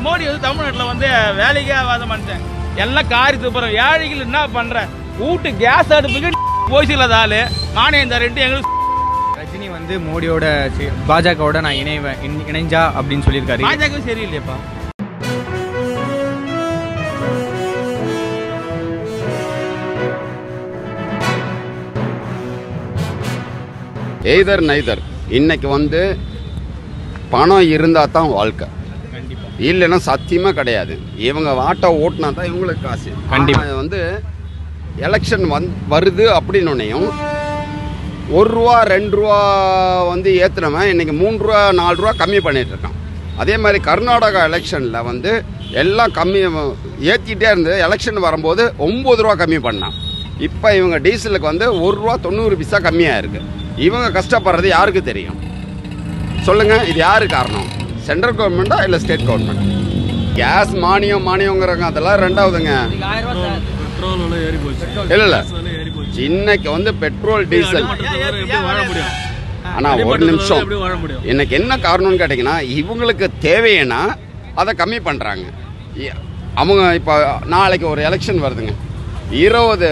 மோடி வந்து தமிழ்நாட்டில் வந்து வேலைக்கே ஆகாத மனுஷன் எல்லாம் காரி துப்புறோம் ஏழைகள் என்ன பண்ற வீட்டு கேஸ் அடுப்புக்கு போய் இல்லாத ஆளு மானியம் தரேன்ட்டு எங்களுக்கு ரஜினி வந்து மோடியோட சி- பாஜகவோட நான் இணைவேன் இணை- இணைஞ்சா அப்படின்னு சொல்லியிருக்காரு பாஜக சரியில்லையப்பா எய்தர் நைதர் இன்னைக்கு வந்து பணம் இருந்தால் தான் வாழ்க்கை கண்டிப்பா இல்லைன்னா சத்தியமா கிடையாது இவங்க ஆட்டோ ஓட்டினா தான் இவங்களுக்கு காசு கண்டிப்பா. ஆனா வந்து எலெக்ஷன் வந் வருது அப்படின்னோடனையும் ஒரு ரூபா ரெண்டு ரூபா வந்து ஏற்றுனவன் இன்னைக்கு மூணு ரூபா நாலு ரூபா கம்மி பண்ணிட்டு இருக்கான் அதே மாதிரி கர்நாடகா எலெக்ஷனில் வந்து எல்லாம் கம்மி ஏற்றிக்கிட்டே இருந்து எலெக்ஷன் வரும்போது ஒம்பது ரூபா கம்மி பண்ணான் இப்போ இவங்க டீசலுக்கு வந்து ஒரு ரூபா தொண்ணூறு பைசா கம்மியாக இருக்கு இவங்க கஷ்டப்படுறது யாருக்கு தெரியும் சொல்லுங்க இது யாரு காரணம் சென்ட்ரல் கவர்மெண்டா இல்லை ஸ்டேட் கவர்மெண்ட் கேஸ் மானியம் மானியங்கிறாங்க அதெல்லாம் ரெண்டாவதுங்க பெட்ரோல் விலை ஏறி போச்சு இல்ல இல்ல விலை ஏறி போச்சு இன்னைக்கு வந்து பெட்ரோல் டீசல் அடிமட்டத்துல எப்படி வாழ முடியும் ஆனா ஒரு அடிமட்டத்துல நிமிஷம் எப்படி வாழ முடியும் இன்னைக்கு என்ன காரணம்னு கேட்டிங்கன்னா இவங்களுக்கு தேவைன்னா அதை கம்மி பண்ணுறாங்க அவங்க இப்போ நாளைக்கு ஒரு எலெக்ஷன் வருதுங்க இருபது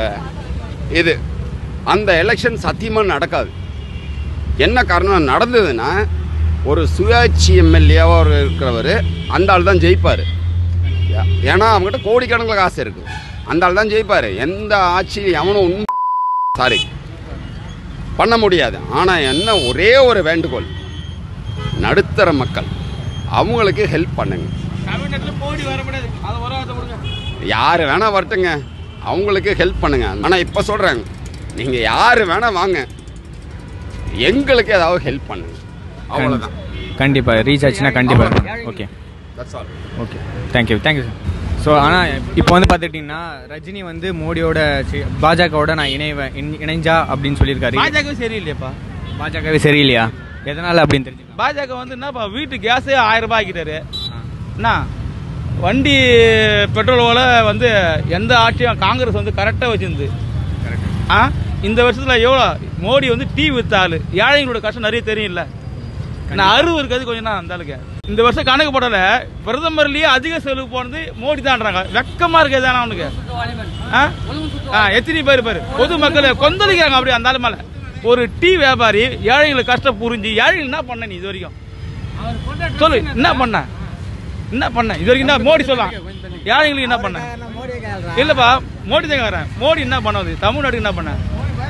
இது அந்த எலெக்ஷன் சத்தியமாக நடக்காது என்ன காரணம் நடந்ததுன்னா ஒரு சுயாட்சி எம்எல்ஏவாக ஒரு இருக்கிறவர் அந்த ஆள் தான் ஜெயிப்பார் ஏன்னா அவங்ககிட்ட கோடிக்கணக்கில் காசு இருக்குது அந்த ஆள் தான் ஜெயிப்பார் எந்த ஆட்சியும் எவனும் உண்மை சாரி பண்ண முடியாது ஆனால் என்ன ஒரே ஒரு வேண்டுகோள் நடுத்தர மக்கள் அவங்களுக்கு ஹெல்ப் பண்ணுங்க தமிழ்நாட்டில் மோடி வர முடியாது அதை வராத கொடுங்க யார் வேணா வரட்டுங்க அவங்களுக்கு ஹெல்ப் பண்ணுங்க ஆனால் இப்போ சொல்கிறாங்க நீங்கள் யார் வேணா வாங்க எங்களுக்கு ஏதாவது ஹெல்ப் பண்ணுங்க அவ்வளோதான் கண்டிப்பா ரீச் ஆச்சுன்னா கண்டிப்பா okay that's all okay thank you thank you sir so ஆனால் இப்போ வந்து பார்த்துக்கிட்டிங்கன்னா ரஜினி வந்து மோடியோட சி- பாஜகவோட நான் இணைவேன் இணை- இணைஞ்சா அப்படின்னு சொல்லியிருக்காரு பாஜக சரியில்லையப்பா பாஜகவே சரியில்லையா எதனால அப்படின்னு தெரிஞ்சுக்கலாம் பாஜக வந்து என்னப்பா வீட்டு கேஸே ஆயிரம் ரூபாய் ஆக்கிட்டாரு என்ன வண்டி பெட்ரோல் விலை வந்து எந்த ஆட்சியும் காங்கிரஸ் வந்து கரெக்டாக வச்சிருந்து ஆ இந்த வருஷத்தில் எவ்வளோ மோடி வந்து டீ வித்தாள் ஏழைங்களோட கஷ்டம் நிறைய தெரியும்ல நான் அருவு இருக்காது கொஞ்சம் தான் அந்த ஆளுக்கு இந்த வருஷம் கணக்கு போடல பிரதமர்லயே அதிக செலவு போனது மோடி தான்றாங்க வெக்கமா இருக்குது தானே அவனுக்கு ஆ? ஆ, எத்தனை பேர் பேர் பொதுமக்கள் கொந்தளிக்கிறாங்க அப்படி அந்த ஆளு மேல ஒரு டீ வியாபாரி ஏழைங்களுக்கு கஷ்டம் புரிஞ்சு ஏழைகள் என்ன பண்ண நீ இது வரைக்கும் சொல்லு என்ன பண்ண என்ன பண்ண இது வரைக்கும் என்ன மோடி சொல்லலாம் ஏழைங்களுக்கு என்ன பண்ண இல்லப்பா மோடி தான் கேக்குறேன் மோடி என்ன பண்ணது தமிழ்நாட்டுக்கு என்ன பண்ண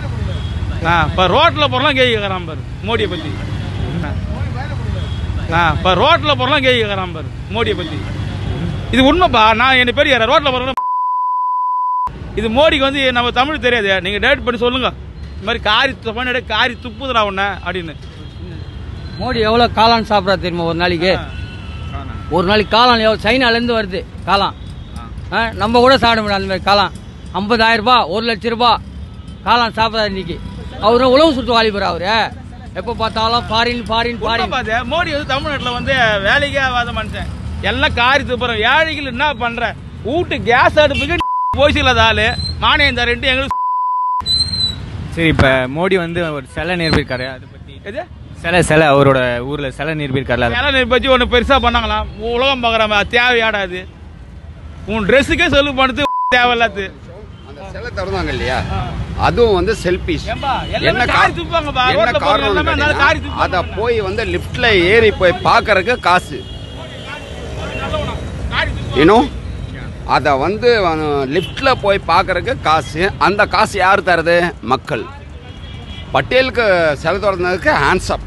ஆ இப்போ ரோட்டில் போகிறலாம் கேட்குறான் பாரு மோடியை பற்றி ஆ இப்போ ரோட்டில் போகிறலாம் கேட்குறான் பாரு மோடியை பற்றி இது உண்மைப்பா நான் என்ன பேர் யாரா ரோட்டில் போகிறேன் இது மோடிக்கு வந்து நம்ம தமிழ் தெரியாது நீங்கள் டேட் பண்ணி சொல்லுங்க இந்த மாதிரி காரி துப்பான காரி துப்புதுடா உன்ன அப்படின்னு மோடி எவ்வளோ காளான் சாப்பிட்றா தெரியுமா ஒரு நாளைக்கு ஒரு நாளைக்கு காளான் எவ்வளோ சைனாலேருந்து வருது காளான் ஆ, நம்ம கூட சாப்பிட முடியாது அந்த மாதிரி காளான் ஐம்பதாயிரம் ரூபாய் ஒரு லட்ச ரூபாய் காளான் சாப்பிட்றாரு இன்னைக்கு அவரு உழவு சுட்டு வாலிபர் அவரு எப்போ பார்த்தாலும் ஃபாரின் ஃபாரின் ஃபாரின் உண்மை பாத்து, மோடி வந்து தமிழ்நாட்டில் வந்து வேலைக்கே ஆகாத மனுஷன் எல்லாம் காரி துப்புறோம் ஏழைகள் என்ன பண்ற வீட்டு கேஸ் அடுப்புக்கு போய் இல்லாத ஆளு மானியம் தரேன்ட்டு எங்களுக்கு சரி இப்போ மோடி வந்து ஒரு சிலை நிரூபிருக்காரு அதை பற்றி எது சிலை சிலை அவரோட ஊரில் சிலை நிரூபிருக்காருல அதை வேலை பற்றி ஒன்று பெருசா பண்ணாங்களாம் உலகம் பார்க்குற தேவையாடாது உன் ட்ரெஸ்ஸுக்கே செலவு பண்ணது தேவையில்லாது அந்த சிலை திறந்தாங்க இல்லையா அதுவும் வந்து செல்பிஷ் ஏம்பா, எல்லாமே கா- காரி துப்புவாங்கப்பா. என்ன ரோட்ல போறவங்க காரணம்னு எல்லாமே அதனால காரி கேட்டீங்கன்னா, துப்புவாங்க. அத போய் வந்து லிஃப்ட்ல ஏறி போய் பார்க்கறதுக்கு காசு இன்னும் அதை வந்து லிஃப்ட்ல போய் பார்க்கறதுக்கு காசு அந்த காசு யார் தருது மக்கள் பட்டேலுக்கு சிலை திறந்ததுக்கு ஹேண்ட்ஸ்அப்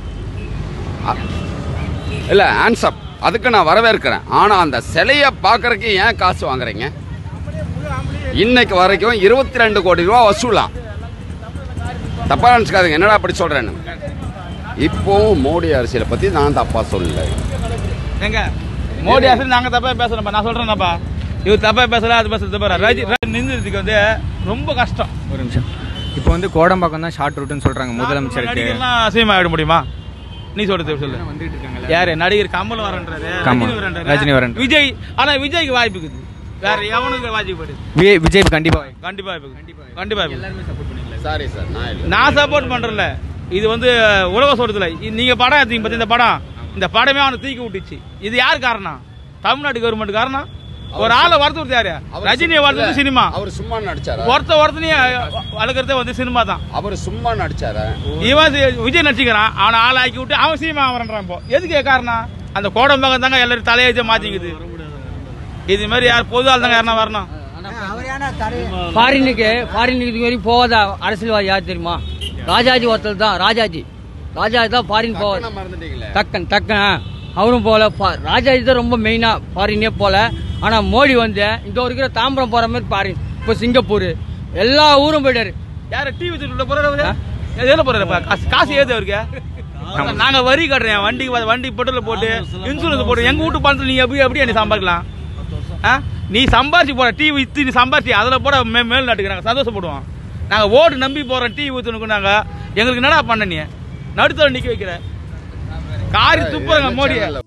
இல்லை ஹேண்ட்ஸ்அப் அதுக்கு நான் வரவேற்கிறேன் ஆனால் அந்த சிலையை பார்க்கறதுக்கு ஏன் காசு வாங்குறீங்க இன்னைக்கு வரைக்கும் இருபத்தி ரெண்டு கோடி ரூபா வசூலாம் தப்பா நினச்சிக்காதுங்க என்னடா அப்படி சொல்றேன்னு இப்போ மோடி அரசியலை பத்தி நான் தப்பா சொல்லல எங்க மோடி அரசு நாங்க தப்பா பேசுறோம்ப்பா நான் சொல்றேன்ப்பா இவர் தப்பா பேசல அது பேசுறது தப்பா ரஜி நின்றுறதுக்கு வந்து ரொம்ப கஷ்டம் ஒரு நிமிஷம் இப்போ வந்து கோடம்பாக்கம் தான் ஷார்ட் ரூட்னு சொல்கிறாங்க முதலமைச்சருக்கு நடிகர்லாம் அசிங்கமாயிட முடியுமா நீ சொல்றது சொல்லு வந்துட்டு இருக்காங்கல்ல யாரு நடிகர் கமல் வரன்றாரு கமல். ரஜினி வரன்றாரு ரஜினி வரன்றாரு. விஜய் ஆனா விஜய்க்கு வாய்ப்பு இருக்குது வேற எவனுக்கு வாய்ப்பு போயிடுது விஜய் விஜய் கண்டிப்பாக கண்டிப்பா வாய்ப்பு இருக்குது. கண்டிப்பா வாய்ப்பு சாரி சார் நான் இல்லை நான் சப்போர்ட் பண்றேன்ல இது வந்து உலக சொல்றதுல நீங்க படம் எடுத்தீங்க பத்தி இந்த படம் இந்த படமே அவனை தூக்கி விட்டுச்சு இது யார் காரணம் தமிழ்நாடு கவர்மெண்ட் காரணம் ஒரு ஆளை வளர்த்து யாரு அவர் ரஜினியை வளர்த்தது சினிமா அவர் சும்மா நடிச்சாரா ஒருத்த ஒருத்தனையும் வளர்க்குறதே வந்து சினிமா தான் அவர் சும்மா நடிச்சாரா இவன் சி- விஜய் நடிச்சுக்கிறான் அவனை ஆள் ஆக்கி விட்டு அவன் சீமா வரன்றான் இப்போ எதுக்கு காரணம் அந்த கோடம்பாக்கம் தாங்க எல்லாரும் தலையெழுத்த மாத்திக்குது இது மாதிரி யார் பொது ஆள் தாங்க யாருன்னா வரணும் ஃபாரினுக்கு ஃபாரினுக்கு இது வரைக்கும் போகாத அரசியல்வாதி யார் தெரியுமா ராஜாஜி ஒருத்தர் தான் ராஜாஜி ராஜாஜி தான் ஃபாரின் போவார் டக்குன்னு மறந்துட்டீங்களே டக்கன் டக்கன் அவரும் போகல ஃபா- ராஜாஜி தான் ரொம்ப மெயினாக ஃபாரினே போகல ஆனால் மோடி வந்து இந்த இருக்கிற தாம்பரம் போகிற மாதிரி ஃபாரின் இப்போ சிங்கப்பூர் எல்லா ஊரும் போயிட்டாரு யாரு டிவி உள்ள போறாரு அவரு எதுல போறாரு இப்ப? காசு காசு ஏது அவருக்கு நாங்க வரி கட்டுறேன் வண்டி வண்டி பெட்ரோல் போட்டு இன்சூரன்ஸ் போட்டு எங்க வீட்டு பணத்துல நீ எப்படி எப்படி நீ சம்பாதிக்கலாம் ஆ? நீ சம்பாரிச்சு போற டீ வித்து நீ சம்பாரிச்சு அதில் போட மே மேல் நாட்டுக்கு சந்தோஷப்படுவோம் நாங்கள் ஓட்டு நம்பி போகிறோம் டீ ஊற்றுனுக்கு நாங்கள் எங்களுக்கு என்னடா பண்ண நீ நடுத்தர நிற்க வைக்கிற காரி துப்புறங்க மோடியை